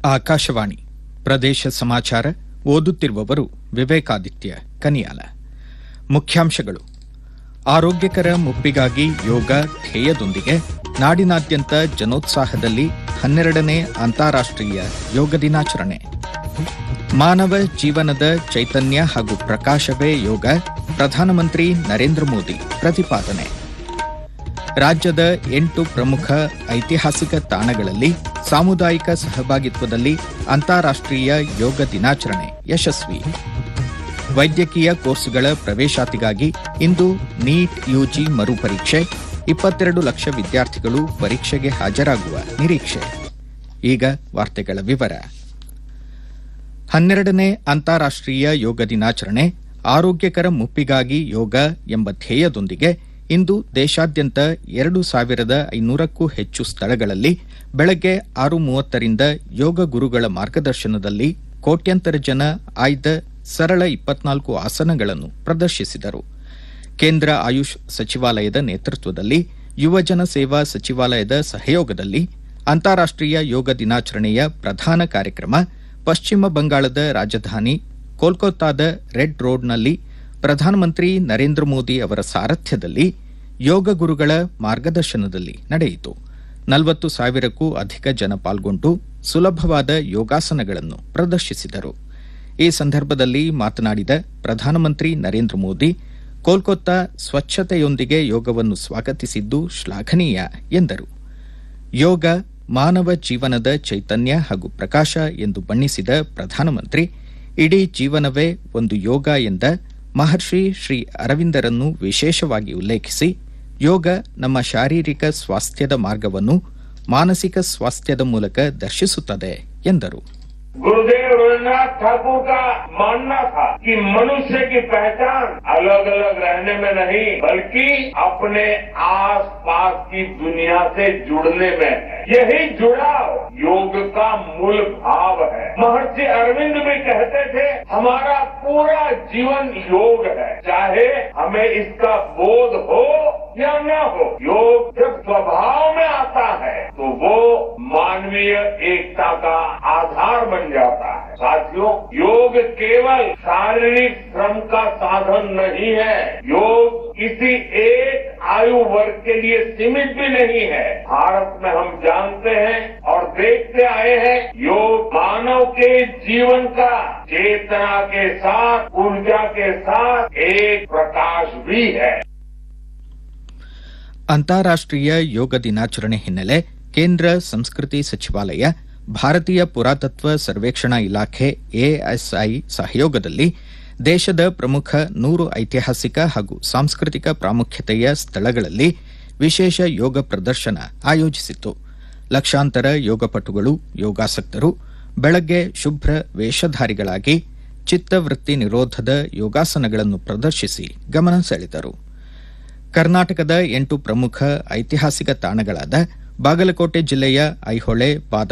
ಆಕಾಶವಾಣಿ ಪ್ರದೇಶ ಸಮಾಚಾರ ಓದುತ್ತಿರುವವರು ವಿವೇಕಾದಿತ್ಯ ಕನಿಯಾಲ ಮುಖ್ಯಾಂಶಗಳು ಆರೋಗ್ಯಕರ ಮುಪ್ಪಿಗಾಗಿ ಯೋಗ ಧ್ಯೇಯದೊಂದಿಗೆ ನಾಡಿನಾದ್ಯಂತ ಜನೋತ್ಸಾಹದಲ್ಲಿ ಹನ್ನೆರಡನೇ ಅಂತಾರಾಷ್ಟ್ರೀಯ ಯೋಗ ದಿನಾಚರಣೆ ಮಾನವ ಜೀವನದ ಚೈತನ್ಯ ಹಾಗೂ ಪ್ರಕಾಶವೇ ಯೋಗ ಪ್ರಧಾನಮಂತ್ರಿ ನರೇಂದ್ರ ಮೋದಿ ಪ್ರತಿಪಾದನೆ ರಾಜ್ಯದ ಎಂಟು ಪ್ರಮುಖ ಐತಿಹಾಸಿಕ ತಾಣಗಳಲ್ಲಿ ಸಾಮುದಾಯಿಕ ಸಹಭಾಗಿತ್ವದಲ್ಲಿ ಅಂತಾರಾಷ್ಟ್ರೀಯ ಯೋಗ ದಿನಾಚರಣೆ ಯಶಸ್ವಿ ವೈದ್ಯಕೀಯ ಕೋರ್ಸ್ಗಳ ಪ್ರವೇಶಾತಿಗಾಗಿ ಇಂದು ನೀಟ್ ಯುಜಿ ಮರುಪರೀಕ್ಷೆ ಇಪ್ಪತ್ತೆರಡು ಲಕ್ಷ ವಿದ್ಯಾರ್ಥಿಗಳು ಪರೀಕ್ಷೆಗೆ ಹಾಜರಾಗುವ ನಿರೀಕ್ಷೆ ಈಗ ವಾರ್ತೆಗಳ ವಿವರ ಹನ್ನೆರಡನೇ ಅಂತಾರಾಷ್ಟ್ರೀಯ ಯೋಗ ದಿನಾಚರಣೆ ಆರೋಗ್ಯಕರ ಮುಪ್ಪಿಗಾಗಿ ಯೋಗ ಎಂಬ ಧ್ಯೇಯದೊಂದಿಗೆ ಇಂದು ದೇಶಾದ್ಯಂತ ಎರಡು ಸಾವಿರದ ಐನೂರಕ್ಕೂ ಹೆಚ್ಚು ಸ್ಥಳಗಳಲ್ಲಿ ಬೆಳಗ್ಗೆ ಆರು ಮೂವತ್ತರಿಂದ ಯೋಗ ಗುರುಗಳ ಮಾರ್ಗದರ್ಶನದಲ್ಲಿ ಕೋಟ್ಯಂತರ ಜನ ಆಯ್ದ ಸರಳ ಇಪ್ಪತ್ನಾಲ್ಕು ಆಸನಗಳನ್ನು ಪ್ರದರ್ಶಿಸಿದರು ಕೇಂದ್ರ ಆಯುಷ್ ಸಚಿವಾಲಯದ ನೇತೃತ್ವದಲ್ಲಿ ಯುವಜನ ಸೇವಾ ಸಚಿವಾಲಯದ ಸಹಯೋಗದಲ್ಲಿ ಅಂತಾರಾಷ್ಟ್ರೀಯ ಯೋಗ ದಿನಾಚರಣೆಯ ಪ್ರಧಾನ ಕಾರ್ಯಕ್ರಮ ಪಶ್ಚಿಮ ಬಂಗಾಳದ ರಾಜಧಾನಿ ಕೋಲ್ಕತ್ತಾದ ರೆಡ್ ರೋಡ್ನಲ್ಲಿ ಪ್ರಧಾನಮಂತ್ರಿ ನರೇಂದ್ರ ಮೋದಿ ಅವರ ಸಾರಥ್ಯದಲ್ಲಿ ಯೋಗ ಗುರುಗಳ ಮಾರ್ಗದರ್ಶನದಲ್ಲಿ ನಡೆಯಿತು ನಲವತ್ತು ಸಾವಿರಕ್ಕೂ ಅಧಿಕ ಜನ ಪಾಲ್ಗೊಂಡು ಸುಲಭವಾದ ಯೋಗಾಸನಗಳನ್ನು ಪ್ರದರ್ಶಿಸಿದರು ಈ ಸಂದರ್ಭದಲ್ಲಿ ಮಾತನಾಡಿದ ಪ್ರಧಾನಮಂತ್ರಿ ನರೇಂದ್ರ ಮೋದಿ ಕೋಲ್ಕತ್ತಾ ಸ್ವಚ್ಛತೆಯೊಂದಿಗೆ ಯೋಗವನ್ನು ಸ್ವಾಗತಿಸಿದ್ದು ಶ್ಲಾಘನೀಯ ಎಂದರು ಯೋಗ ಮಾನವ ಜೀವನದ ಚೈತನ್ಯ ಹಾಗೂ ಪ್ರಕಾಶ ಎಂದು ಬಣ್ಣಿಸಿದ ಪ್ರಧಾನಮಂತ್ರಿ ಇಡೀ ಜೀವನವೇ ಒಂದು ಯೋಗ ಎಂದ ಮಹರ್ಷಿ ಶ್ರೀ ಅರವಿಂದರನ್ನು ವಿಶೇಷವಾಗಿ ಉಲ್ಲೇಖಿಸಿ ಯೋಗ ನಮ್ಮ ಶಾರೀರಿಕ ಸ್ವಾಸ್ಥ್ಯದ ಮಾರ್ಗವನ್ನು ಮಾನಸಿಕ ಸ್ವಾಸ್ಥ್ಯದ ಮೂಲಕ ದರ್ಶಿಸುತ್ತದೆ ಎಂದರು गुरुदेव रविन्द्रनाथ ठाकुर का मानना था कि मनुष्य की पहचान अलग अलग रहने में नहीं बल्कि अपने आस पास की दुनिया से जुड़ने में है यही जुड़ाव योग का मूल भाव है महर्षि अरविंद भी कहते थे हमारा पूरा जीवन योग है चाहे हमें इसका बोध हो या न हो योग जब स्वभाव में आता है तो वो मानवीय एकता का आधार बन जाता है साथियों योग केवल शारीरिक श्रम का साधन नहीं है योग किसी एक आयु वर्ग के लिए सीमित भी नहीं है भारत में हम जानते हैं और देखते आए हैं योग मानव के जीवन का चेतना के साथ ऊर्जा के साथ एक प्रकाश भी है ಅಂತಾರಾಷ್ಟ್ರೀಯ ಯೋಗ ದಿನಾಚರಣೆ ಹಿನ್ನೆಲೆ ಕೇಂದ್ರ ಸಂಸ್ಕೃತಿ ಸಚಿವಾಲಯ ಭಾರತೀಯ ಪುರಾತತ್ವ ಸರ್ವೇಕ್ಷಣಾ ಇಲಾಖೆ ಎಎಸ್ಐ ಸಹಯೋಗದಲ್ಲಿ ದೇಶದ ಪ್ರಮುಖ ನೂರು ಐತಿಹಾಸಿಕ ಹಾಗೂ ಸಾಂಸ್ಕೃತಿಕ ಪ್ರಾಮುಖ್ಯತೆಯ ಸ್ಥಳಗಳಲ್ಲಿ ವಿಶೇಷ ಯೋಗ ಪ್ರದರ್ಶನ ಆಯೋಜಿಸಿತ್ತು ಲಕ್ಷಾಂತರ ಯೋಗಪಟುಗಳು ಯೋಗಾಸಕ್ತರು ಬೆಳಗ್ಗೆ ಶುಭ್ರ ವೇಷಧಾರಿಗಳಾಗಿ ಚಿತ್ತವೃತ್ತಿ ನಿರೋಧದ ಯೋಗಾಸನಗಳನ್ನು ಪ್ರದರ್ಶಿಸಿ ಗಮನ ಸೆಳೆದರು ಕರ್ನಾಟಕದ ಎಂಟು ಪ್ರಮುಖ ಐತಿಹಾಸಿಕ ತಾಣಗಳಾದ ಬಾಗಲಕೋಟೆ ಜಿಲ್ಲೆಯ ಐಹೊಳೆ